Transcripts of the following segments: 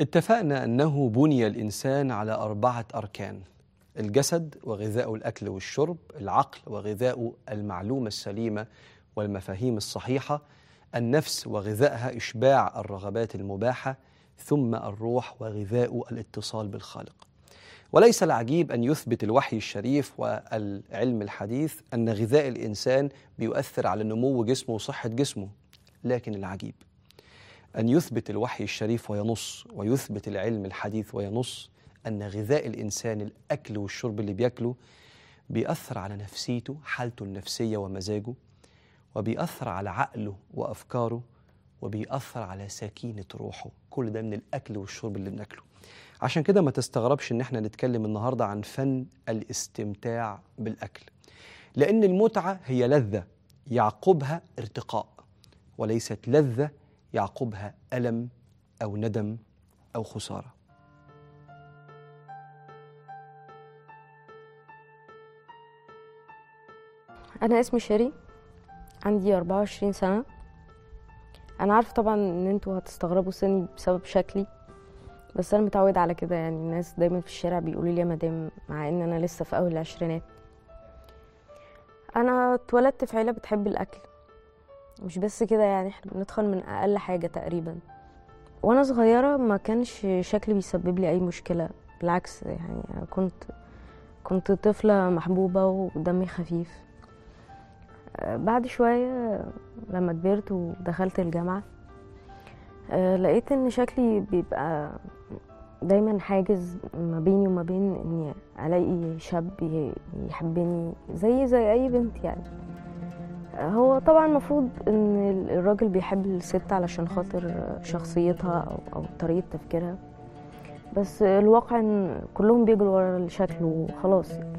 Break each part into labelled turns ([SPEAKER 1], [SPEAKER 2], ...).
[SPEAKER 1] اتفقنا أنه بني الإنسان على أربعة أركان الجسد وغذاء الأكل والشرب العقل وغذاء المعلومة السليمة والمفاهيم الصحيحة النفس وغذائها إشباع الرغبات المباحة ثم الروح وغذاء الاتصال بالخالق وليس العجيب أن يثبت الوحي الشريف والعلم الحديث أن غذاء الإنسان بيؤثر على نمو جسمه وصحة جسمه لكن العجيب أن يثبت الوحي الشريف وينص ويثبت العلم الحديث وينص أن غذاء الإنسان الأكل والشرب اللي بياكله بيأثر على نفسيته حالته النفسية ومزاجه وبيأثر على عقله وأفكاره وبيأثر على سكينة روحه كل ده من الأكل والشرب اللي بناكله عشان كده ما تستغربش إن احنا نتكلم النهاردة عن فن الاستمتاع بالأكل لأن المتعة هي لذة يعقبها ارتقاء وليست لذة يعقبها ألم أو ندم أو خسارة
[SPEAKER 2] أنا اسمي شيري عندي 24 سنة أنا عارفة طبعا إن انتوا هتستغربوا سني بسبب شكلي بس أنا متعودة على كده يعني الناس دايما في الشارع بيقولوا لي يا مدام مع إن أنا لسه في أول العشرينات أنا اتولدت في عيلة بتحب الأكل مش بس كده يعني احنا بنتخن من أقل حاجة تقريبا وأنا صغيرة ما كانش شكلي بيسبب لي أي مشكلة بالعكس يعني أنا كنت كنت طفلة محبوبة ودمي خفيف بعد شوية لما كبرت ودخلت الجامعة آه، لقيت ان شكلي بيبقى دايما حاجز ما بيني وما بين اني الاقي شاب ي- يحبني زي زي اي بنت يعني آه، هو طبعا المفروض ان الراجل بيحب الست علشان خاطر شخصيتها او, أو طريقة تفكيرها بس الواقع ان كلهم بيجروا ورا الشكل وخلاص يعني.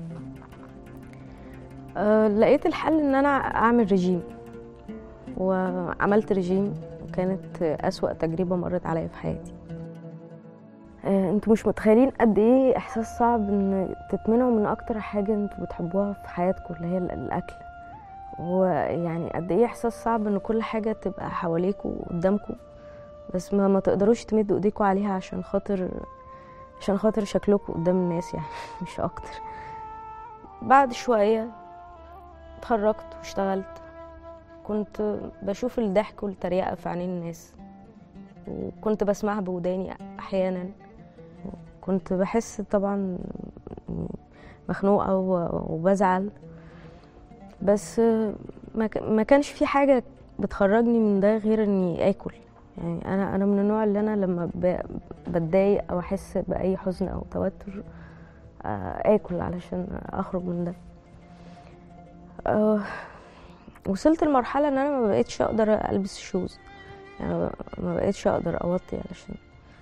[SPEAKER 2] آه، لقيت الحل ان انا اعمل رجيم وعملت رجيم وكانت أسوأ تجربة مرت عليا في حياتي آه، انتوا مش متخيلين قد ايه احساس صعب ان تتمنعوا من اكتر حاجة انتوا بتحبوها في حياتكم اللي هي ال- الاكل ويعني قد ايه احساس صعب ان كل حاجة تبقى حواليكوا وقدامكوا بس ما, ما تقدروش تمدوا ايديكوا عليها عشان خاطر عشان خاطر شكلكوا قدام الناس يعني مش اكتر بعد شوية اتخرجت واشتغلت كنت بشوف الضحك والتريقة في عينين الناس وكنت بسمعها بوداني أحيانا كنت بحس طبعا مخنوقة و- وبزعل بس ما ك- ما كانش في حاجة بتخرجني من ده غير اني اكل يعني انا انا من النوع اللي انا لما ب- بتضايق او احس باي حزن او توتر آه، اكل علشان اخرج من ده آه، وصلت لمرحلة ان انا ما بقيتش اقدر البس شوز يعني ما بقيتش اقدر اوطي علشان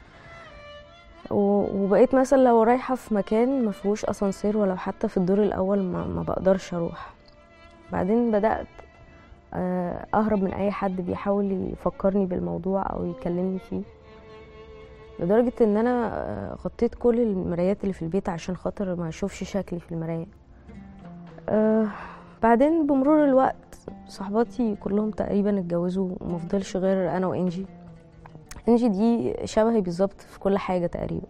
[SPEAKER 2] و- وبقيت مثلا لو رايحة في مكان ما فيهوش اسانسير ولو حتى في الدور الاول ما, ما بقدرش اروح بعدين بدأت آه، اهرب من اي حد بيحاول يفكرني بالموضوع او يكلمني فيه لدرجة ان انا آه، غطيت كل المرايات اللي في البيت عشان خاطر ما اشوفش شكلي في المراية آه، بعدين بمرور الوقت صحباتي كلهم تقريبا اتجوزوا ومفضلش غير انا وانجي انجي دي شبهي بالظبط في كل حاجة تقريبا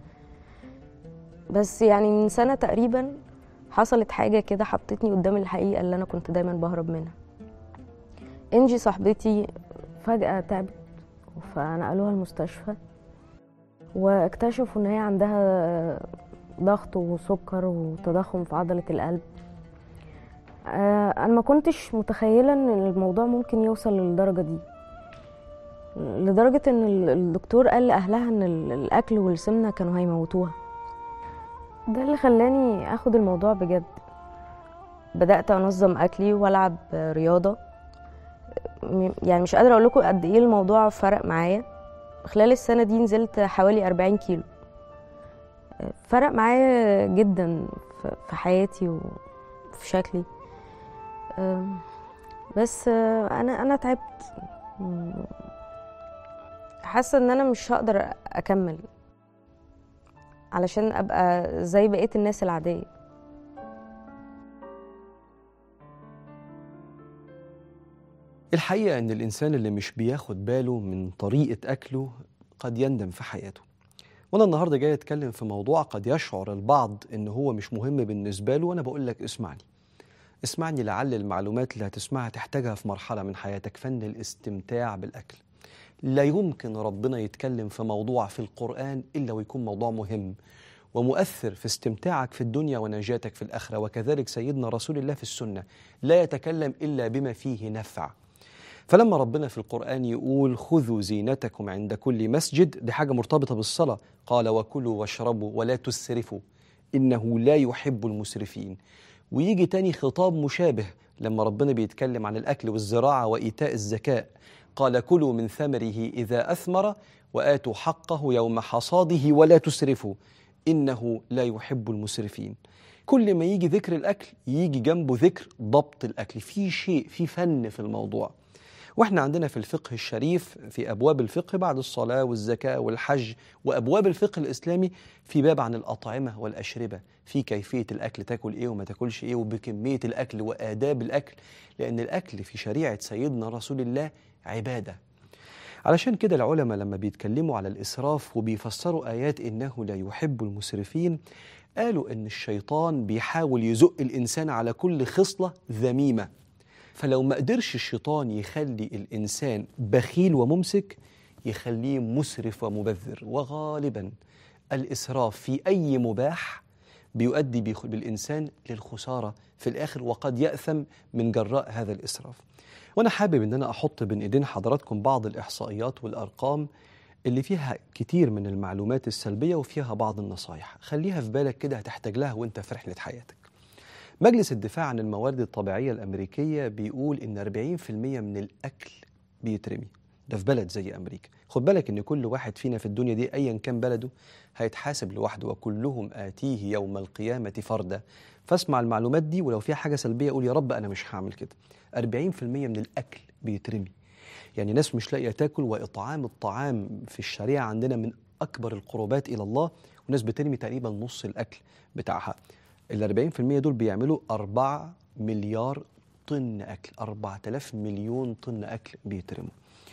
[SPEAKER 2] بس يعني من سنة تقريبا حصلت حاجة كده حطتني قدام الحقيقة اللي أنا كنت دايما بهرب منها انجي صاحبتي فجأة تعبت فنقلوها المستشفى واكتشفوا ان هي عندها ضغط وسكر وتضخم في عضلة القلب آه، انا ما كنتش متخيلة ان الموضوع ممكن يوصل للدرجة دي لدرجة ان ال- الدكتور قال لأهلها ان ال- الاكل والسمنة كانوا هيموتوها ده اللي خلاني اخد الموضوع بجد بدأت انظم اكلي والعب رياضة م- يعني مش قادرة اقول لكم قد ايه الموضوع فرق معايا خلال السنة دي نزلت حوالي 40 كيلو فرق معايا جدا في- في حياتي وفي شكلي أم، بس آه، انا انا تعبت مم، حاسه ان انا مش هقدر اكمل علشان ابقى زي بقيه الناس العاديه
[SPEAKER 1] الحقيقة إن الإنسان اللي مش بياخد باله من طريقة أكله قد يندم في حياته وانا النهارده جاي اتكلم في موضوع قد يشعر البعض ان هو مش مهم بالنسبه له وانا بقول لك اسمعني اسمعني لعل المعلومات اللي هتسمعها تحتاجها في مرحله من حياتك فن الاستمتاع بالاكل لا يمكن ربنا يتكلم في موضوع في القران الا ويكون موضوع مهم ومؤثر في استمتاعك في الدنيا ونجاتك في الاخره وكذلك سيدنا رسول الله في السنه لا يتكلم الا بما فيه نفع فلما ربنا في القرآن يقول خذوا زينتكم عند كل مسجد دي حاجة مرتبطة بالصلاة قال وكلوا واشربوا ولا تسرفوا إنه لا يحب المسرفين ويجي تاني خطاب مشابه لما ربنا بيتكلم عن الأكل والزراعة وإيتاء الزكاة قال كلوا من ثمره إذا أثمر وآتوا حقه يوم حصاده ولا تسرفوا إنه لا يحب المسرفين كل ما يجي ذكر الأكل يجي جنبه ذكر ضبط الأكل في شيء في فن في الموضوع واحنا عندنا في الفقه الشريف في ابواب الفقه بعد الصلاه والزكاه والحج وابواب الفقه الاسلامي في باب عن الاطعمه والاشربه في كيفيه الاكل تاكل ايه وما تاكلش ايه وبكميه الاكل واداب الاكل لان الاكل في شريعه سيدنا رسول الله عباده علشان كده العلماء لما بيتكلموا على الاسراف وبيفسروا ايات انه لا يحب المسرفين قالوا ان الشيطان بيحاول يزق الانسان على كل خصله ذميمه فلو ما قدرش الشيطان يخلي الإنسان بخيل وممسك يخليه مسرف ومبذر وغالبا الإسراف في أي مباح بيؤدي بالإنسان للخسارة في الآخر وقد يأثم من جراء هذا الإسراف وأنا حابب أن أنا أحط بين إيدين حضراتكم بعض الإحصائيات والأرقام اللي فيها كتير من المعلومات السلبية وفيها بعض النصايح خليها في بالك كده هتحتاج لها وانت في رحلة حياتك مجلس الدفاع عن الموارد الطبيعية الأمريكية بيقول إن 40% من الأكل بيترمي ده في بلد زي أمريكا خد بالك إن كل واحد فينا في الدنيا دي أيا كان بلده هيتحاسب لوحده وكلهم آتيه يوم القيامة فردا فاسمع المعلومات دي ولو فيها حاجة سلبية قول يا رب أنا مش هعمل كده 40% من الأكل بيترمي يعني ناس مش لاقية تاكل وإطعام الطعام في الشريعة عندنا من أكبر القربات إلى الله وناس بترمي تقريبا نص الأكل بتاعها ال 40% دول بيعملوا 4 مليار طن اكل 4000 مليون طن اكل بيترموا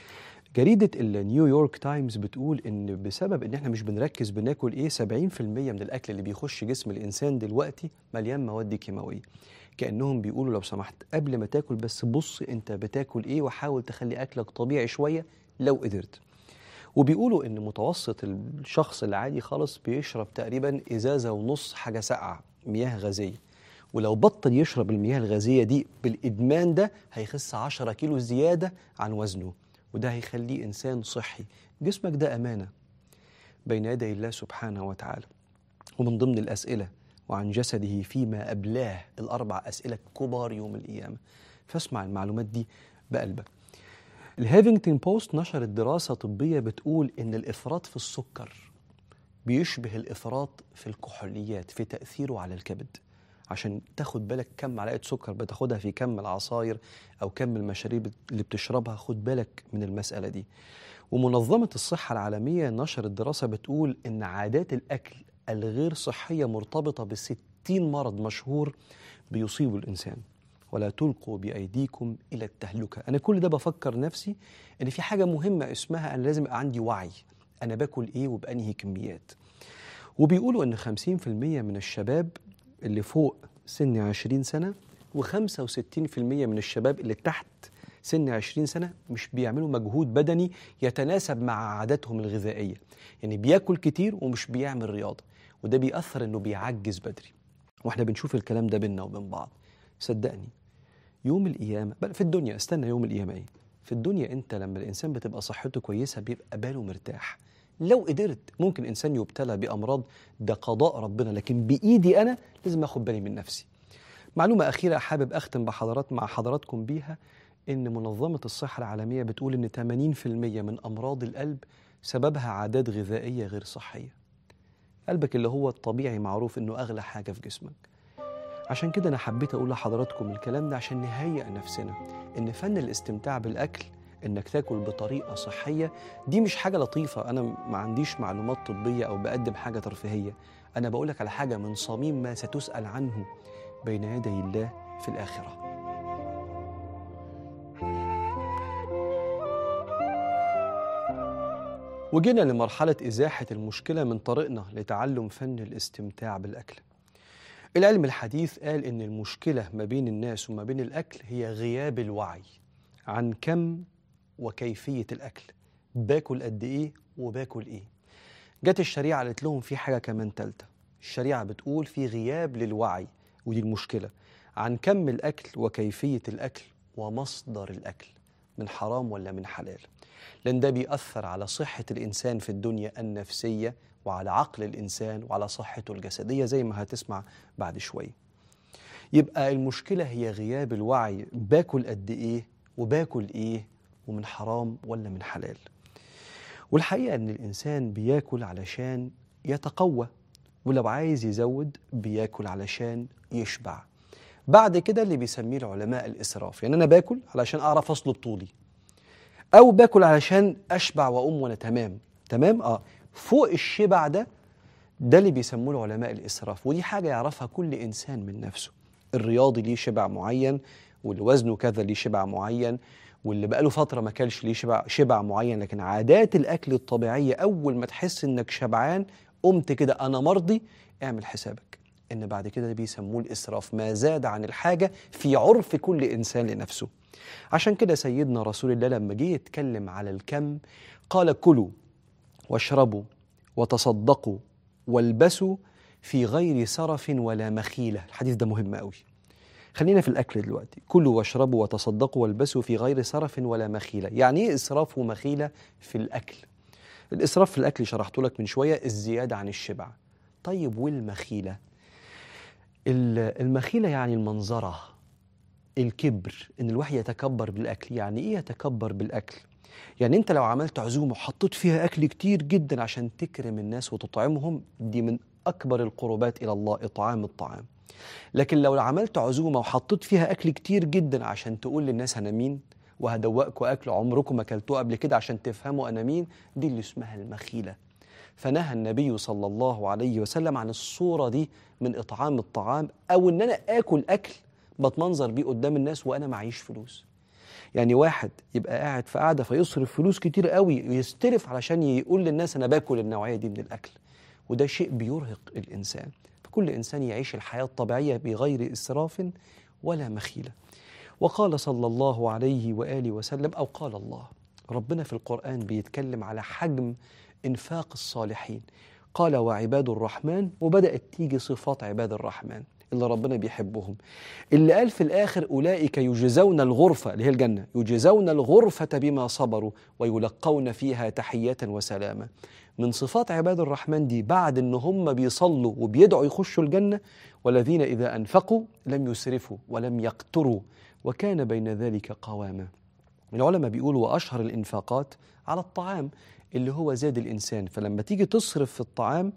[SPEAKER 1] جريدة النيويورك تايمز بتقول إن بسبب إن إحنا مش بنركز بناكل إيه 70% من الأكل اللي بيخش جسم الإنسان دلوقتي مليان مواد كيماوية كأنهم بيقولوا لو سمحت قبل ما تاكل بس بص أنت بتاكل إيه وحاول تخلي أكلك طبيعي شوية لو قدرت وبيقولوا إن متوسط الشخص العادي خالص بيشرب تقريبا إزازة ونص حاجة ساقعة مياه غازية ولو بطل يشرب المياه الغازية دي بالإدمان ده هيخس 10 كيلو زيادة عن وزنه وده هيخليه إنسان صحي جسمك ده أمانة بين يدي الله سبحانه وتعالى ومن ضمن الأسئلة وعن جسده فيما أبلاه الأربع أسئلة كبار يوم القيامة فاسمع المعلومات دي بقلبك الهافينجتون بوست نشرت دراسة طبية بتقول إن الإفراط في السكر بيشبه الإفراط في الكحوليات في تأثيره على الكبد عشان تاخد بالك كم معلقة سكر بتاخدها في كم العصاير أو كم المشاريب اللي بتشربها خد بالك من المسألة دي ومنظمة الصحة العالمية نشرت دراسة بتقول إن عادات الأكل الغير صحية مرتبطة بستين مرض مشهور بيصيب الإنسان ولا تلقوا بأيديكم إلى التهلكة أنا كل ده بفكر نفسي إن في حاجة مهمة اسمها أنا لازم يبقى عندي وعي أنا باكل إيه وبأنهي كميات وبيقولوا إن 50% من الشباب اللي فوق سن 20 سنة و65% من الشباب اللي تحت سن 20 سنة مش بيعملوا مجهود بدني يتناسب مع عاداتهم الغذائية يعني بياكل كتير ومش بيعمل رياضة وده بيأثر إنه بيعجز بدري واحنا بنشوف الكلام ده بينا وبين بعض صدقني يوم القيامة بل في الدنيا استنى يوم القيامة ايه في الدنيا انت لما الانسان بتبقى صحته كويسة بيبقى باله مرتاح لو قدرت ممكن انسان يبتلى بامراض ده قضاء ربنا لكن بايدي انا لازم اخد بالي من نفسي معلومة أخيرة حابب أختم بحضرات مع حضراتكم بيها إن منظمة الصحة العالمية بتقول إن 80% من أمراض القلب سببها عادات غذائية غير صحية. قلبك اللي هو الطبيعي معروف إنه أغلى حاجة في جسمك. عشان كده أنا حبيت أقول لحضراتكم الكلام ده عشان نهيئ نفسنا إن فن الاستمتاع بالأكل إنك تاكل بطريقة صحية دي مش حاجة لطيفة أنا ما عنديش معلومات طبية أو بقدم حاجة ترفيهية أنا بقولك على حاجة من صميم ما ستسأل عنه بين يدي الله في الآخرة وجينا لمرحلة إزاحة المشكلة من طريقنا لتعلم فن الاستمتاع بالأكل العلم الحديث قال إن المشكلة ما بين الناس وما بين الأكل هي غياب الوعي عن كم وكيفية الأكل باكل قد إيه وباكل إيه جت الشريعة قالت لهم في حاجة كمان تالتة الشريعة بتقول في غياب للوعي ودي المشكلة عن كم الأكل وكيفية الأكل ومصدر الأكل من حرام ولا من حلال لأن ده بيأثر على صحة الإنسان في الدنيا النفسية وعلى عقل الإنسان وعلى صحته الجسدية زي ما هتسمع بعد شوية يبقى المشكلة هي غياب الوعي باكل قد إيه وباكل إيه ومن حرام ولا من حلال والحقيقة أن الإنسان بياكل علشان يتقوى ولو عايز يزود بياكل علشان يشبع بعد كده اللي بيسميه العلماء الإسراف يعني أنا باكل علشان أعرف أصلب طولي أو باكل علشان أشبع وأقوم وأنا تمام تمام آه فوق الشبع ده ده اللي بيسموه العلماء الإسراف ودي حاجة يعرفها كل إنسان من نفسه الرياضي ليه شبع معين واللي وزنه كذا ليه شبع معين واللي بقاله فترة ما كلش ليه شبع, شبع معين لكن عادات الأكل الطبيعية أول ما تحس إنك شبعان قمت كده أنا مرضي اعمل حسابك إن بعد كده ده بيسموه الإسراف ما زاد عن الحاجة في عرف كل إنسان لنفسه عشان كده سيدنا رسول الله لما جه يتكلم على الكم قال كلوا واشربوا وتصدقوا والبسوا في غير سرف ولا مخيلة الحديث ده مهم قوي خلينا في الأكل دلوقتي كلوا واشربوا وتصدقوا والبسوا في غير سرف ولا مخيلة يعني إيه إسراف ومخيلة في الأكل الإسراف في الأكل شرحت لك من شوية الزيادة عن الشبع طيب والمخيلة المخيلة يعني المنظرة الكبر إن الواحد يتكبر بالأكل يعني إيه يتكبر بالأكل يعني انت لو عملت عزومه وحطيت فيها اكل كتير جدا عشان تكرم الناس وتطعمهم دي من اكبر القربات الى الله اطعام الطعام لكن لو عملت عزومه وحطيت فيها اكل كتير جدا عشان تقول للناس انا مين وهدوقكم اكل عمركم ما اكلتوه قبل كده عشان تفهموا انا مين دي اللي اسمها المخيله فنهى النبي صلى الله عليه وسلم عن الصوره دي من اطعام الطعام او ان انا اكل اكل بتمنظر بيه قدام الناس وانا معيش فلوس يعني واحد يبقى قاعد في قاعده فيصرف فلوس كتير قوي ويستلف علشان يقول للناس انا باكل النوعيه دي من الاكل وده شيء بيرهق الانسان فكل انسان يعيش الحياه الطبيعيه بغير اسراف ولا مخيله وقال صلى الله عليه واله وسلم او قال الله ربنا في القران بيتكلم على حجم انفاق الصالحين قال وعباد الرحمن وبدات تيجي صفات عباد الرحمن اللي ربنا بيحبهم اللي قال في الآخر أولئك يجزون الغرفة اللي هي الجنة يجزون الغرفة بما صبروا ويلقون فيها تحية وسلاما من صفات عباد الرحمن دي بعد ان هم بيصلوا وبيدعوا يخشوا الجنة والذين إذا أنفقوا لم يسرفوا ولم يقتروا وكان بين ذلك قواما العلماء بيقولوا وأشهر الإنفاقات على الطعام اللي هو زاد الإنسان فلما تيجي تصرف في الطعام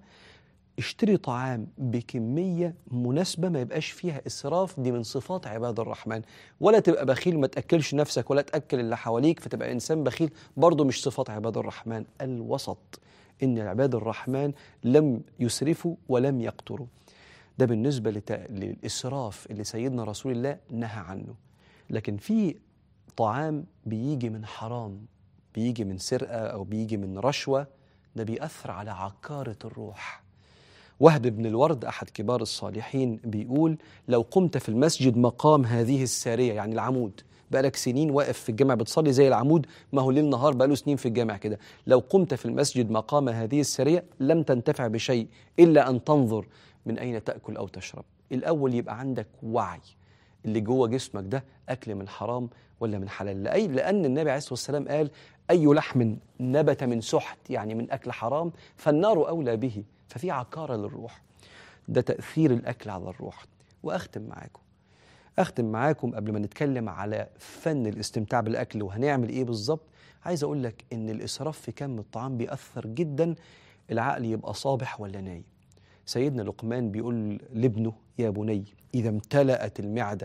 [SPEAKER 1] اشتري طعام بكمية مناسبة ما يبقاش فيها إسراف دي من صفات عباد الرحمن ولا تبقى بخيل ما تأكلش نفسك ولا تأكل اللي حواليك فتبقى إنسان بخيل برضه مش صفات عباد الرحمن الوسط إن عباد الرحمن لم يسرفوا ولم يقتروا ده بالنسبة لت... للإسراف اللي سيدنا رسول الله نهى عنه لكن في طعام بيجي من حرام بيجي من سرقة أو بيجي من رشوة ده بيأثر على عكارة الروح وهب بن الورد أحد كبار الصالحين بيقول لو قمت في المسجد مقام هذه السارية يعني العمود بقالك سنين واقف في الجامع بتصلي زي العمود ما هو ليل نهار بقاله سنين في الجامع كده لو قمت في المسجد مقام هذه السارية لم تنتفع بشيء إلا أن تنظر من أين تأكل أو تشرب الأول يبقى عندك وعي اللي جوه جسمك ده أكل من حرام ولا من حلال لأي لأن النبي عليه الصلاة والسلام قال أي لحم نبت من سحت يعني من أكل حرام فالنار أولى به ففي عكارة للروح ده تأثير الأكل على الروح وأختم معاكم أختم معاكم قبل ما نتكلم على فن الاستمتاع بالأكل وهنعمل إيه بالظبط عايز أقول لك إن الإسراف في كم الطعام بيأثر جدا العقل يبقى صابح ولا نايم سيدنا لقمان بيقول لابنه يا بني إذا امتلأت المعدة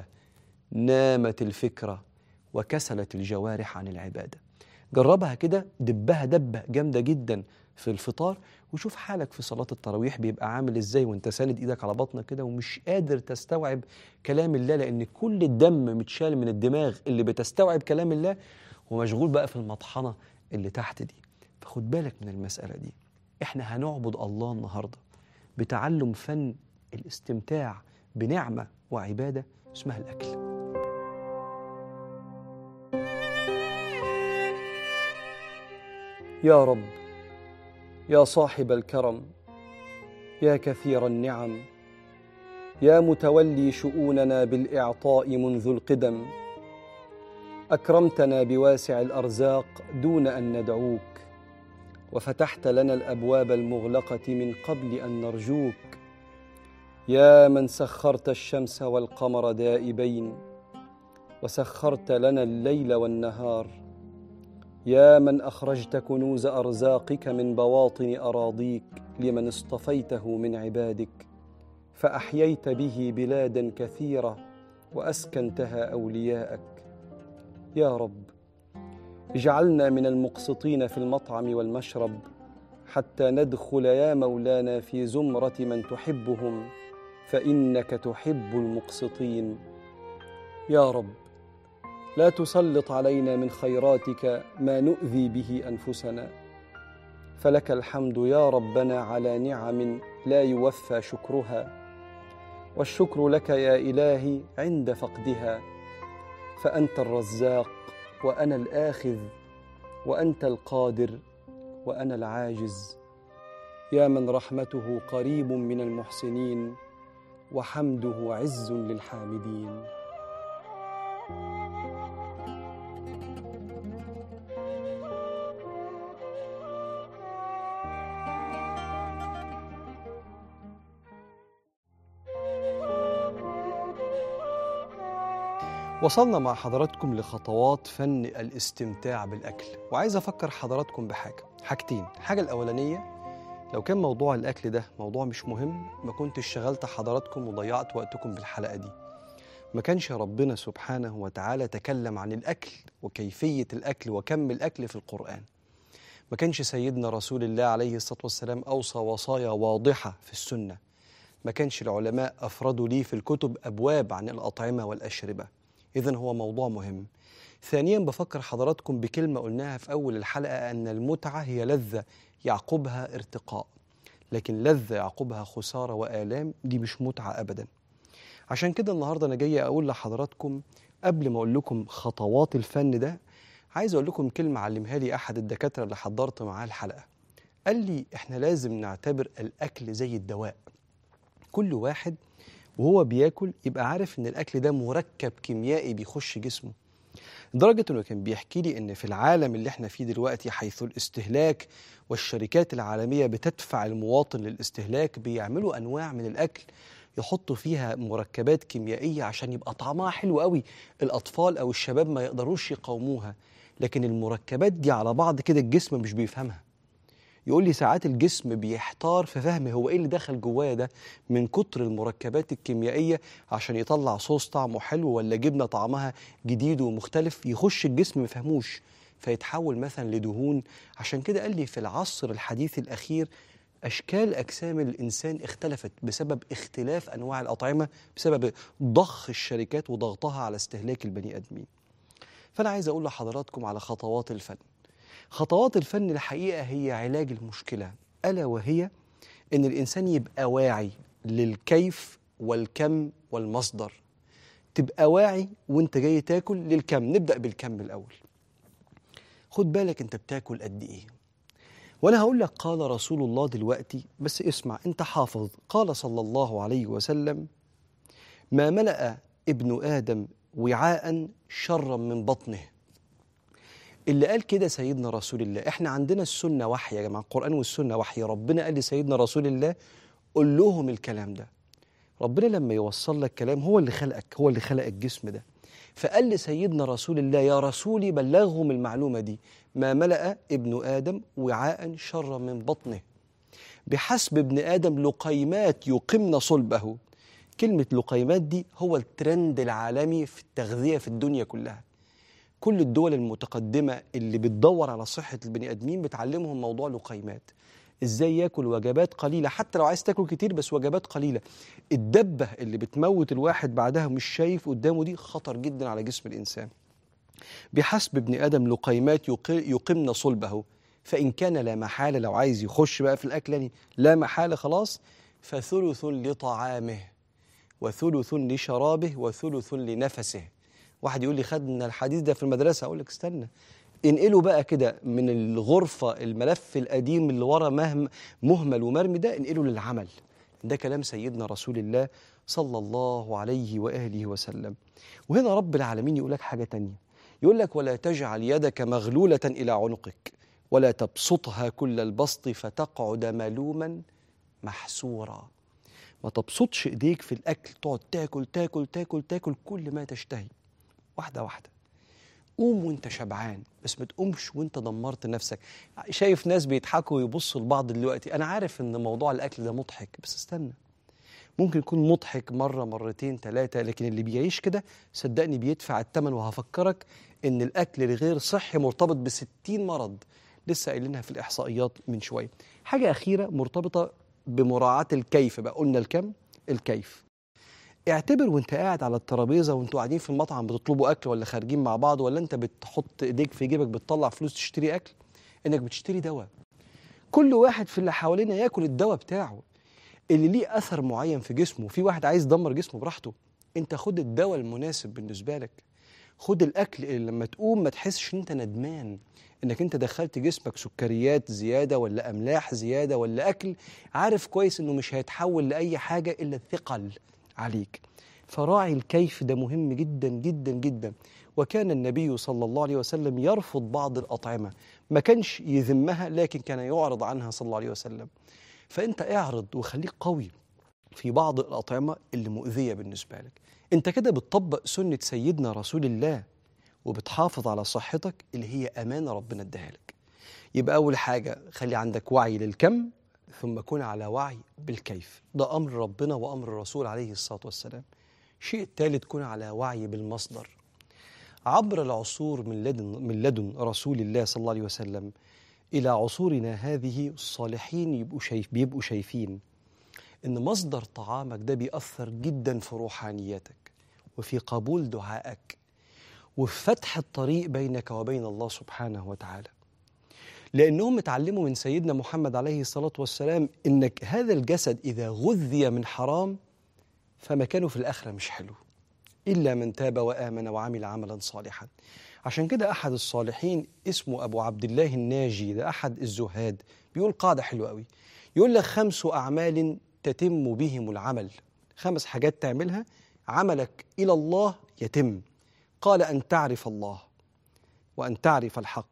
[SPEAKER 1] نامت الفكرة وكسلت الجوارح عن العبادة جربها كده دبها دبة جامدة جدا في الفطار وشوف حالك في صلاة التراويح بيبقى عامل ازاي وانت ساند ايدك على بطنك كده ومش قادر تستوعب كلام الله لان كل الدم متشال من الدماغ اللي بتستوعب كلام الله ومشغول بقى في المطحنة اللي تحت دي خد بالك من المسألة دي احنا هنعبد الله النهاردة بتعلم فن الاستمتاع بنعمة وعبادة اسمها الأكل يا رب يا صاحب الكرم يا كثير النعم يا متولي شؤوننا بالاعطاء منذ القدم اكرمتنا بواسع الارزاق دون ان ندعوك وفتحت لنا الابواب المغلقه من قبل ان نرجوك يا من سخرت الشمس والقمر دائبين وسخرت لنا الليل والنهار يا من اخرجت كنوز ارزاقك من بواطن اراضيك لمن اصطفيته من عبادك فاحييت به بلادا كثيره واسكنتها اولياءك يا رب اجعلنا من المقسطين في المطعم والمشرب حتى ندخل يا مولانا في زمره من تحبهم فانك تحب المقسطين يا رب لا تسلط علينا من خيراتك ما نؤذي به انفسنا فلك الحمد يا ربنا على نعم لا يوفى شكرها والشكر لك يا الهي عند فقدها فانت الرزاق وانا الاخذ وانت القادر وانا العاجز يا من رحمته قريب من المحسنين وحمده عز للحامدين وصلنا مع حضراتكم لخطوات فن الاستمتاع بالأكل وعايز أفكر حضراتكم بحاجة حاجتين الحاجة الأولانية لو كان موضوع الأكل ده موضوع مش مهم ما كنتش شغلت حضراتكم وضيعت وقتكم بالحلقة دي ما كانش ربنا سبحانه وتعالى تكلم عن الأكل وكيفية الأكل وكم الأكل في القرآن ما كانش سيدنا رسول الله عليه الصلاة والسلام أوصى وصايا واضحة في السنة ما كانش العلماء أفردوا ليه في الكتب أبواب عن الأطعمة والأشربة إذا هو موضوع مهم ثانيا بفكر حضراتكم بكلمة قلناها في أول الحلقة أن المتعة هي لذة يعقبها ارتقاء لكن لذة يعقبها خسارة وآلام دي مش متعة أبدا عشان كده النهاردة أنا جاي أقول لحضراتكم قبل ما أقول لكم خطوات الفن ده عايز أقول لكم كلمة علمها لي أحد الدكاترة اللي حضرت معاه الحلقة قال لي إحنا لازم نعتبر الأكل زي الدواء كل واحد وهو بياكل يبقى عارف ان الاكل ده مركب كيميائي بيخش جسمه لدرجه انه كان بيحكي لي ان في العالم اللي احنا فيه دلوقتي حيث الاستهلاك والشركات العالميه بتدفع المواطن للاستهلاك بيعملوا انواع من الاكل يحطوا فيها مركبات كيميائيه عشان يبقى طعمها حلو قوي الاطفال او الشباب ما يقدروش يقاوموها لكن المركبات دي على بعض كده الجسم مش بيفهمها يقول لي ساعات الجسم بيحتار في فهم هو ايه اللي دخل جوايا ده من كتر المركبات الكيميائيه عشان يطلع صوص طعمه حلو ولا جبنه طعمها جديد ومختلف يخش الجسم ما يفهموش فيتحول مثلا لدهون عشان كده قال لي في العصر الحديث الاخير اشكال اجسام الانسان اختلفت بسبب اختلاف انواع الاطعمه بسبب ضخ الشركات وضغطها على استهلاك البني ادمين فانا عايز اقول لحضراتكم على خطوات الفن خطوات الفن الحقيقه هي علاج المشكله الا وهي ان الانسان يبقى واعي للكيف والكم والمصدر تبقى واعي وانت جاي تاكل للكم نبدا بالكم الاول خد بالك انت بتاكل قد ايه وانا هقول لك قال رسول الله دلوقتي بس اسمع انت حافظ قال صلى الله عليه وسلم ما ملا ابن ادم وعاء شرا من بطنه اللي قال كده سيدنا رسول الله احنا عندنا السنه وحي يا جماعه القران والسنه وحي ربنا قال لسيدنا رسول الله قول لهم الكلام ده ربنا لما يوصل لك كلام هو اللي خلقك هو اللي خلق الجسم ده فقال لسيدنا رسول الله يا رسولي بلغهم المعلومه دي ما ملا ابن ادم وعاء شرا من بطنه بحسب ابن ادم لقيمات يقمن صلبه كلمه لقيمات دي هو الترند العالمي في التغذيه في الدنيا كلها كل الدول المتقدمة اللي بتدور على صحة البني آدمين بتعلمهم موضوع لقيمات ازاي ياكل وجبات قليلة حتى لو عايز تاكل كتير بس وجبات قليلة الدبة اللي بتموت الواحد بعدها مش شايف قدامه دي خطر جدا على جسم الإنسان بحسب ابن آدم لقيمات يقمن صلبه فإن كان لا محالة لو عايز يخش بقى في الأكل يعني لا محالة خلاص فثلث لطعامه وثلث لشرابه وثلث لنفسه واحد يقول لي خدنا الحديث ده في المدرسة أقول لك استنى انقله بقى كده من الغرفة الملف القديم اللي ورا مهم مهمل ومرمي ده انقله للعمل ده كلام سيدنا رسول الله صلى الله عليه وآله وسلم وهنا رب العالمين يقول لك حاجة تانية يقول لك ولا تجعل يدك مغلولة إلى عنقك ولا تبسطها كل البسط فتقعد ملوما محسورا ما تبسطش ايديك في الاكل تقعد تاكل تاكل تاكل تاكل كل ما تشتهي واحده واحده قوم وانت شبعان بس ما تقومش وانت دمرت نفسك شايف ناس بيضحكوا ويبصوا لبعض دلوقتي انا عارف ان موضوع الاكل ده مضحك بس استنى ممكن يكون مضحك مرة مرتين ثلاثة لكن اللي بيعيش كده صدقني بيدفع الثمن وهفكرك إن الأكل الغير صحي مرتبط بستين مرض لسه قايلينها في الإحصائيات من شوية حاجة أخيرة مرتبطة بمراعاة الكيف بقى قلنا الكم الكيف اعتبر وانت قاعد على الترابيزه وانتوا قاعدين في المطعم بتطلبوا اكل ولا خارجين مع بعض ولا انت بتحط ايديك في جيبك بتطلع فلوس تشتري اكل انك بتشتري دواء كل واحد في اللي حوالينا ياكل الدواء بتاعه اللي ليه اثر معين في جسمه في واحد عايز يدمر جسمه براحته انت خد الدواء المناسب بالنسبه لك خد الاكل اللي لما تقوم ما تحسش ان انت ندمان انك انت دخلت جسمك سكريات زياده ولا املاح زياده ولا اكل عارف كويس انه مش هيتحول لاي حاجه الا الثقل عليك فراعي الكيف ده مهم جدا جدا جدا وكان النبي صلى الله عليه وسلم يرفض بعض الأطعمة ما كانش يذمها لكن كان يعرض عنها صلى الله عليه وسلم فأنت اعرض وخليك قوي في بعض الأطعمة اللي مؤذية بالنسبة لك أنت كده بتطبق سنة سيدنا رسول الله وبتحافظ على صحتك اللي هي أمانة ربنا اداها لك يبقى أول حاجة خلي عندك وعي للكم ثم كن على وعي بالكيف ده أمر ربنا وأمر الرسول عليه الصلاة والسلام شيء الثالث كن على وعي بالمصدر عبر العصور من لدن, من لدن رسول الله صلى الله عليه وسلم إلى عصورنا هذه الصالحين يبقوا شايف بيبقوا شايفين إن مصدر طعامك ده بيأثر جدا في روحانيتك وفي قبول دعائك وفي فتح الطريق بينك وبين الله سبحانه وتعالى لأنهم اتعلموا من سيدنا محمد عليه الصلاة والسلام إنك هذا الجسد إذا غذي من حرام فمكانه في الآخرة مش حلو إلا من تاب وآمن وعمل عملا صالحا عشان كده أحد الصالحين اسمه أبو عبد الله الناجي ده أحد الزهاد بيقول قاعدة حلوة قوي يقول لك خمس أعمال تتم بهم العمل خمس حاجات تعملها عملك إلى الله يتم قال أن تعرف الله وأن تعرف الحق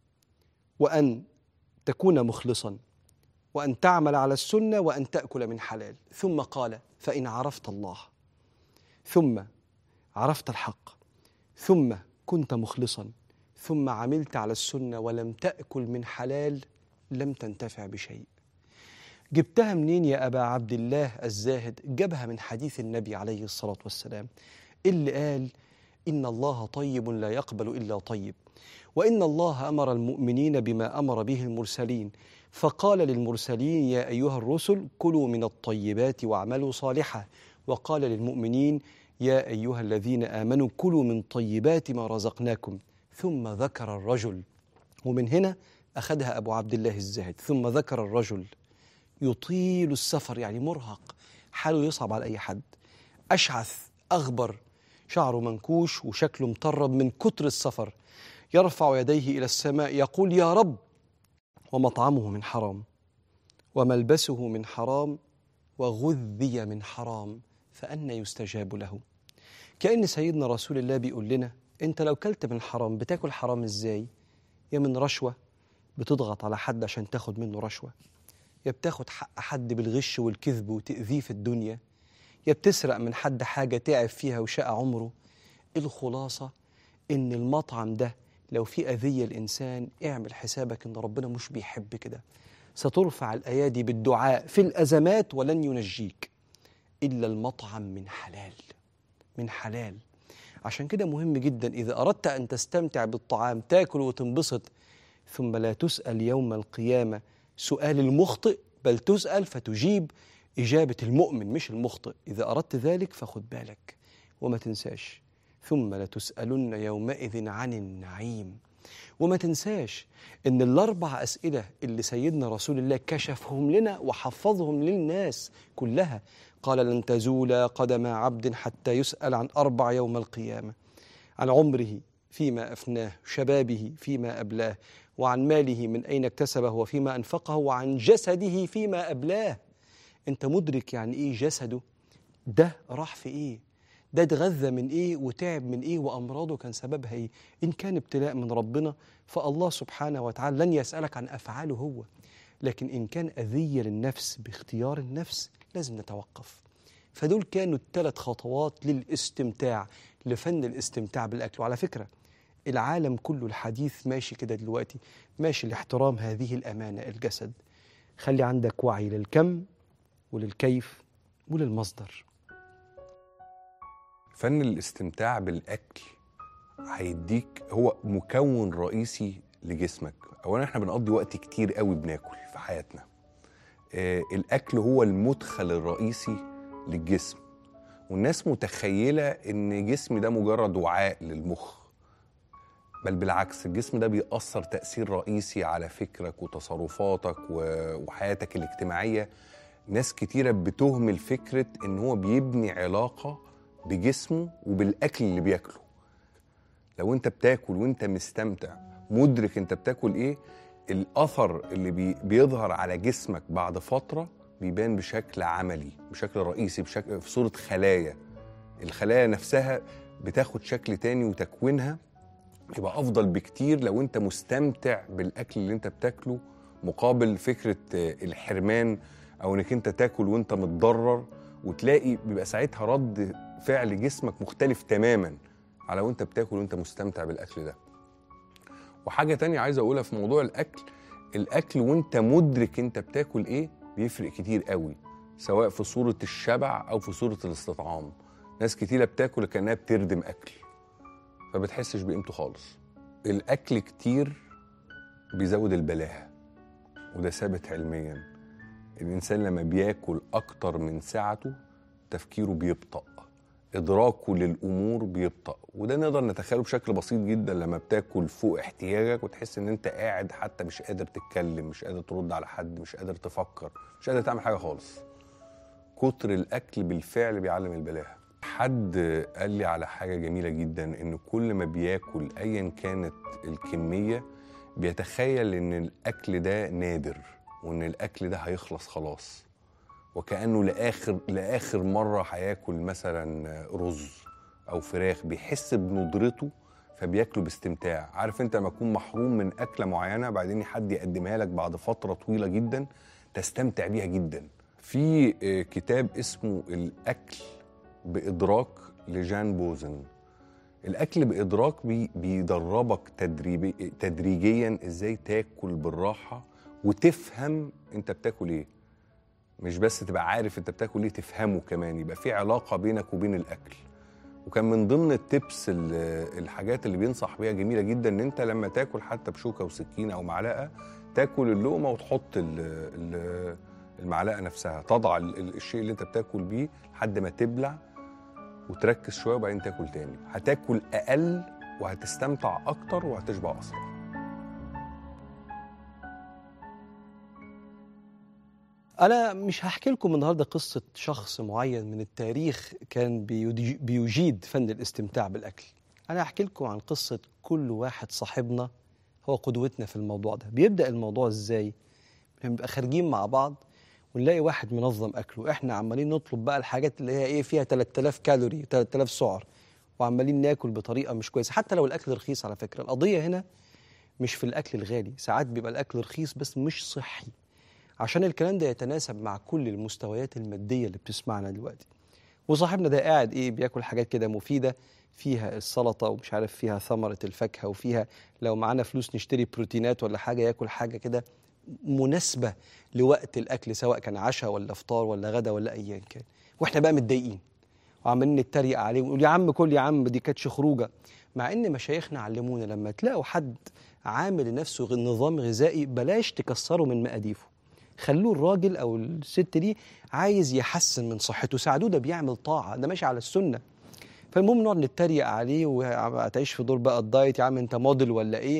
[SPEAKER 1] وأن تكون مخلصا وأن تعمل على السنة وأن تأكل من حلال ثم قال فإن عرفت الله ثم عرفت الحق ثم كنت مخلصا ثم عملت على السنة ولم تأكل من حلال لم تنتفع بشيء جبتها منين يا أبا عبد الله الزاهد جابها من حديث النبي عليه الصلاة والسلام اللي قال إن الله طيب لا يقبل إلا طيب وإن الله أمر المؤمنين بما أمر به المرسلين فقال للمرسلين يا أيها الرسل كلوا من الطيبات واعملوا صالحا وقال للمؤمنين يا أيها الذين آمنوا كلوا من طيبات ما رزقناكم ثم ذكر الرجل ومن هنا أخذها أبو عبد الله الزاهد ثم ذكر الرجل يطيل السفر يعني مرهق حاله يصعب على أي حد أشعث أغبر شعره منكوش وشكله مطرب من كتر السفر يرفع يديه إلى السماء يقول يا رب ومطعمه من حرام وملبسه من حرام وغذي من حرام فأنى يستجاب له كأن سيدنا رسول الله بيقول لنا أنت لو كلت من حرام بتاكل حرام إزاي يا من رشوة بتضغط على حد عشان تاخد منه رشوة يا بتاخد حق حد بالغش والكذب وتأذيه في الدنيا يا بتسرق من حد حاجة تعب فيها وشاء عمره الخلاصة إن المطعم ده لو في أذية الإنسان اعمل حسابك إن ربنا مش بيحب كده سترفع الأيادي بالدعاء في الأزمات ولن ينجيك إلا المطعم من حلال من حلال عشان كده مهم جدا إذا أردت أن تستمتع بالطعام تاكل وتنبسط ثم لا تسأل يوم القيامة سؤال المخطئ بل تسأل فتجيب إجابة المؤمن مش المخطئ إذا أردت ذلك فخد بالك وما تنساش ثم لتسألن يومئذ عن النعيم وما تنساش ان الاربع اسئله اللي سيدنا رسول الله كشفهم لنا وحفظهم للناس كلها قال لن تزول قدم عبد حتى يسال عن اربع يوم القيامه عن عمره فيما افناه شبابه فيما ابلاه وعن ماله من اين اكتسبه وفيما انفقه وعن جسده فيما ابلاه انت مدرك يعني ايه جسده ده راح في ايه ده اتغذى من ايه وتعب من ايه وامراضه كان سببها ايه ان كان ابتلاء من ربنا فالله سبحانه وتعالى لن يسالك عن افعاله هو لكن ان كان اذيه للنفس باختيار النفس لازم نتوقف فدول كانوا الثلاث خطوات للاستمتاع لفن الاستمتاع بالاكل وعلى فكره العالم كله الحديث ماشي كده دلوقتي ماشي لاحترام هذه الامانه الجسد خلي عندك وعي للكم وللكيف وللمصدر
[SPEAKER 3] فن الاستمتاع بالاكل هيديك هو مكون رئيسي لجسمك اولا احنا بنقضي وقت كتير قوي بناكل في حياتنا آه الاكل هو المدخل الرئيسي للجسم والناس متخيله ان جسمي ده مجرد وعاء للمخ بل بالعكس الجسم ده بيأثر تأثير رئيسي على فكرك وتصرفاتك و- وحياتك الاجتماعية ناس كتيرة بتهمل فكرة ان هو بيبني علاقة بجسمه وبالأكل اللي بياكله لو انت بتاكل وانت مستمتع مدرك انت بتاكل ايه الأثر اللي بي بيظهر على جسمك بعد فترة بيبان بشكل عملي بشكل رئيسي بشكل في صورة خلايا الخلايا نفسها بتاخد شكل تاني وتكوينها يبقى افضل بكتير لو انت مستمتع بالاكل اللي انت بتاكله مقابل فكره آه، الحرمان او انك انت تاكل وانت متضرر وتلاقي بيبقى ساعتها رد فعل جسمك مختلف تماما على وانت بتاكل وانت مستمتع بالاكل ده وحاجه تانية عايز اقولها في موضوع الاكل الاكل وانت مدرك انت بتاكل ايه بيفرق كتير قوي سواء في صوره الشبع او في صوره الاستطعام ناس كتيره بتاكل كانها بتردم اكل ما بتحسش بقيمته خالص الاكل كتير بيزود البلاهه وده ثابت علميا الانسان لما بياكل اكتر من ساعته تفكيره بيبطأ ادراكه للامور بيبطأ وده نقدر نتخيله بشكل بسيط جدا لما بتاكل فوق احتياجك وتحس ان انت قاعد حتى مش قادر تتكلم مش قادر ترد على حد مش قادر تفكر مش قادر تعمل حاجه خالص كتر الاكل بالفعل بيعلم البلاهه حد قال لي على حاجه جميله جدا ان كل ما بياكل ايا كانت الكميه بيتخيل ان الاكل ده نادر وان الاكل ده هيخلص خلاص وكانه لاخر لاخر مره هياكل مثلا رز او فراخ بيحس بندرته فبياكله باستمتاع عارف انت لما تكون محروم من اكله معينه بعدين حد يقدمها لك بعد فتره طويله جدا تستمتع بيها جدا في آه، كتاب اسمه الاكل بادراك لجان بوزن الاكل بادراك بي بيدربك تدريبي تدريجيا ازاي تاكل بالراحه وتفهم انت بتاكل ايه مش بس تبقى عارف انت بتاكل ايه تفهمه كمان يبقى في علاقه بينك وبين الاكل وكان من ضمن التبس ال- الحاجات اللي بينصح بيها جميله جدا ان انت لما تاكل حتى بشوكه وسكينه او معلقه تاكل اللقمه وتحط ال ال المعلقه نفسها تضع ال- ال- الشيء اللي انت بتاكل بيه لحد ما تبلع وتركز شويه وبعدين تاكل تاني هتاكل اقل وهتستمتع اكتر وهتشبع اسرع
[SPEAKER 1] أنا مش هحكي لكم النهاردة قصة شخص معين من التاريخ كان بيدي- بيجيد فن الاستمتاع بالأكل أنا هحكي لكم عن قصة كل واحد صاحبنا هو قدوتنا في الموضوع ده بيبدأ الموضوع إزاي بنبقى خارجين مع بعض ونلاقي واحد منظم أكله إحنا عمالين نطلب بقى الحاجات اللي هي إيه فيها 3000 كالوري 3000 سعر وعمالين ناكل بطريقة مش كويسة حتى لو الأكل رخيص على فكرة القضية هنا مش في الأكل الغالي ساعات بيبقى الأكل رخيص بس مش صحي عشان الكلام ده يتناسب مع كل المستويات المادية اللي بتسمعنا دلوقتي وصاحبنا ده قاعد ايه بياكل حاجات كده مفيدة فيها السلطة ومش عارف فيها ثمرة الفاكهة وفيها لو معانا فلوس نشتري بروتينات ولا حاجة ياكل حاجة كده مناسبة لوقت الأكل سواء كان عشاء ولا فطار ولا غدا ولا أيا كان واحنا بقى متضايقين وعمالين نتريق عليه ونقول يا عم كل يا عم دي كانتش خروجه مع ان مشايخنا علمونا لما تلاقوا حد عامل لنفسه غ- نظام غذائي بلاش تكسروا من مقاديفه خلوه الراجل او الست دي عايز يحسن من صحته ساعدوه ده بيعمل طاعه ده ماشي على السنه فالمهم نقعد نتريق عليه وهتعيش في دور بقى الدايت يا عم انت موديل ولا ايه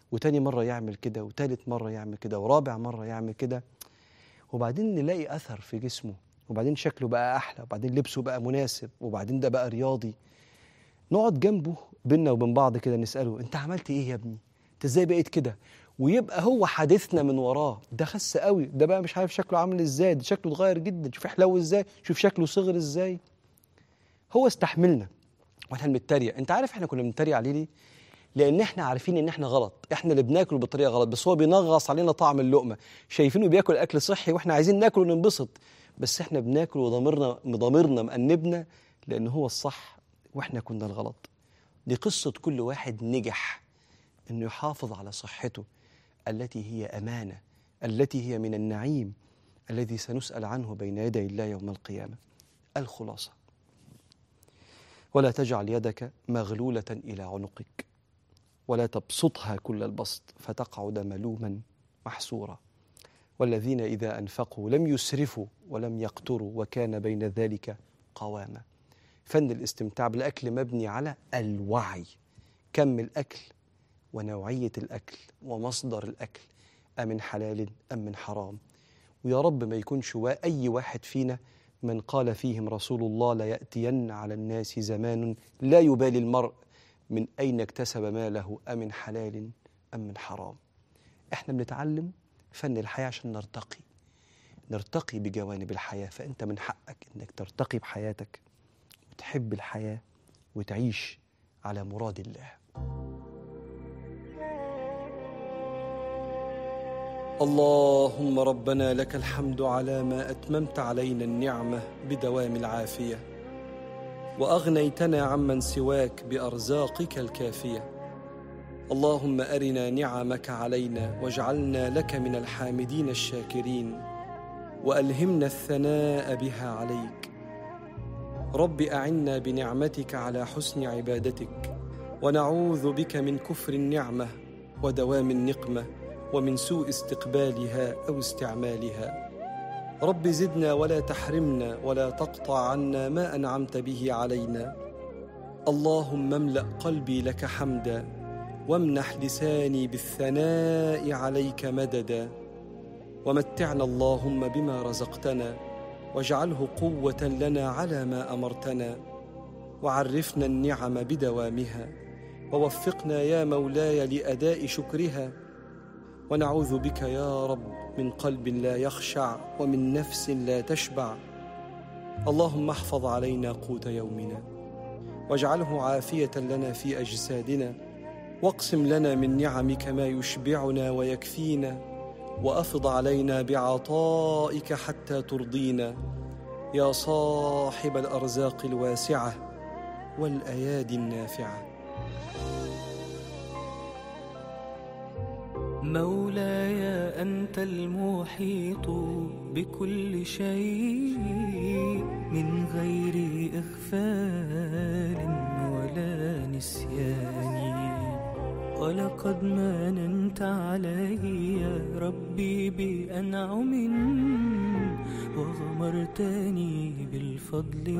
[SPEAKER 1] وتاني مرة يعمل كده وتالت مرة يعمل كده ورابع مرة يعمل كده وبعدين نلاقي أثر في جسمه وبعدين شكله بقى أحلى وبعدين لبسه بقى مناسب وبعدين ده بقى رياضي نقعد جنبه بينا وبين بعض كده نسأله أنت عملت إيه يا ابني؟ أنت إزاي بقيت كده؟ ويبقى هو حديثنا من وراه ده خس قوي ده بقى مش عارف شكله عامل ازاي ده شكله اتغير جدا شوف حلو ازاي شوف شكله صغر ازاي هو استحملنا واحنا بنتريق انت عارف احنا كنا بنتريق عليه ليه لان احنا عارفين ان احنا غلط احنا اللي بناكل بطريقه غلط بس هو بينغص علينا طعم اللقمه شايفينه بياكل اكل صحي واحنا عايزين ناكل وننبسط بس احنا بناكل وضميرنا ضميرنا مأنبنا لان هو الصح واحنا كنا الغلط دي قصه كل واحد نجح انه يحافظ على صحته التي هي امانه التي هي من النعيم الذي سنسال عنه بين يدي الله يوم القيامه الخلاصه ولا تجعل يدك مغلوله الى عنقك ولا تبسطها كل البسط فتقعد ملوما محسورا والذين اذا انفقوا لم يسرفوا ولم يقتروا وكان بين ذلك قواما فن الاستمتاع بالاكل مبني على الوعي كم الاكل ونوعيه الاكل ومصدر الاكل امن حلال ام من حرام ويا رب ما يكونش اي واحد فينا من قال فيهم رسول الله لا ياتين على الناس زمان لا يبالي المرء من اين اكتسب ماله امن حلال ام من حرام احنا بنتعلم فن الحياه عشان نرتقي نرتقي بجوانب الحياه فانت من حقك انك ترتقي بحياتك وتحب الحياه وتعيش على مراد الله اللهم ربنا لك الحمد على ما اتممت علينا النعمه بدوام العافيه واغنيتنا عمن سواك بارزاقك الكافيه اللهم ارنا نعمك علينا واجعلنا لك من الحامدين الشاكرين والهمنا الثناء بها عليك رب اعنا بنعمتك على حسن عبادتك ونعوذ بك من كفر النعمه ودوام النقمه ومن سوء استقبالها او استعمالها رب زدنا ولا تحرمنا ولا تقطع عنا ما انعمت به علينا اللهم املا قلبي لك حمدا وامنح لساني بالثناء عليك مددا ومتعنا اللهم بما رزقتنا واجعله قوه لنا على ما امرتنا وعرفنا النعم بدوامها ووفقنا يا مولاي لاداء شكرها ونعوذ بك يا رب من قلب لا يخشع ومن نفس لا تشبع اللهم احفظ علينا قوت يومنا واجعله عافيه لنا في اجسادنا واقسم لنا من نعمك ما يشبعنا ويكفينا وافض علينا بعطائك حتى ترضينا يا صاحب الارزاق الواسعه والايادي النافعه
[SPEAKER 4] مولاي أنت المحيط بكل شيء من غير إغفال ولا نسيان ولقد مننت علي يا ربي بأنعم وغمرتني بالفضل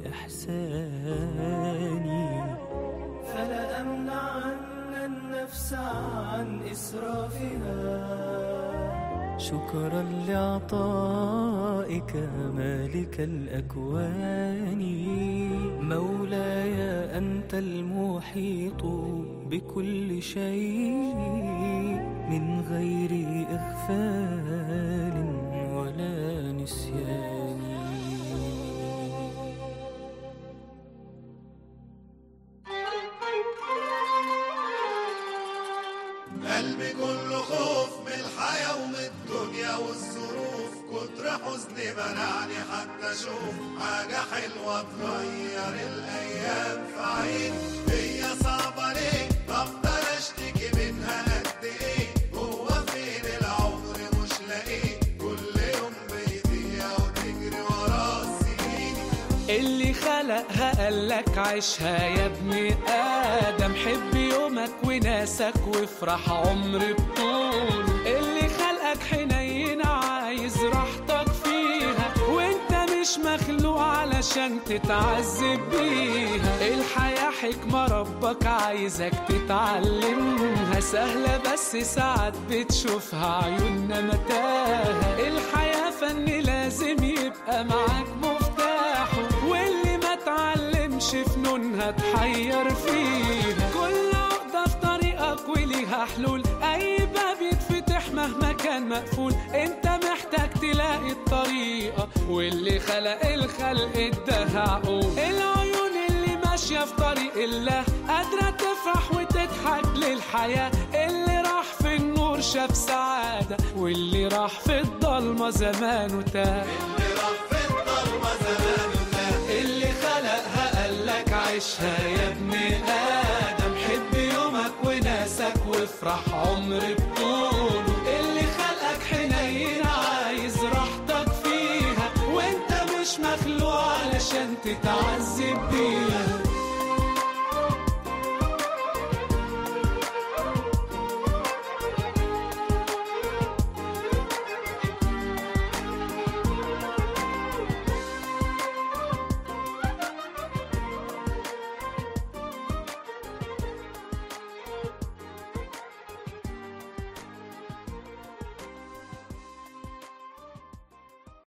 [SPEAKER 4] والإحسان فلا أمنعن النفس عن إسرافها شكرا لعطائك مالك الأكوان مولاي أنت المحيط بكل شيء من غير إغفال ولا نسيان
[SPEAKER 5] قلبي كله خوف من الحياة ومن الدنيا والظروف كتر حزني منعني حتى اشوف حاجة حلوة تغير الايام في عين هي صعبة ليه بفضل اشتكي منها قد ايه هو فين العمر مش لاقيه كل يوم بيضيع وتجري ورا السنين
[SPEAKER 4] اللي خلقها قالك عيشها يا ابن آدم حب يومك وناسك وافرح عمر بطول اللي خلقك حنين عايز راحتك فيها وانت مش مخلوق علشان تتعذب بيها الحياة حكمة ربك عايزك تتعلمها سهلة بس ساعات بتشوفها عيوننا متاهة الحياة فن لازم يبقى معاك مفتاحه واللي ما تعلمش فنونها تحير فيها كل عقدة في طريقك وليها حلول أي باب يتفتح مهما كان مقفول انت محتاج تلاقي الطريقة واللي خلق الخلق اداها عقول العيون اللي ماشية في طريق الله قادرة تفرح وتضحك للحياة اللي راح في النور شاف سعادة واللي راح في الضلمة زمانه تاه
[SPEAKER 5] اللي راح في الضلمة زمانه تاه
[SPEAKER 4] اللي خلقها قالك عيشها يا ابن آدم حب يومك وناسك وافرح عمر بطوله اللي خلقك حنين عايز راحتك فيها وانت مش مخلوق علشان تتعذب بيها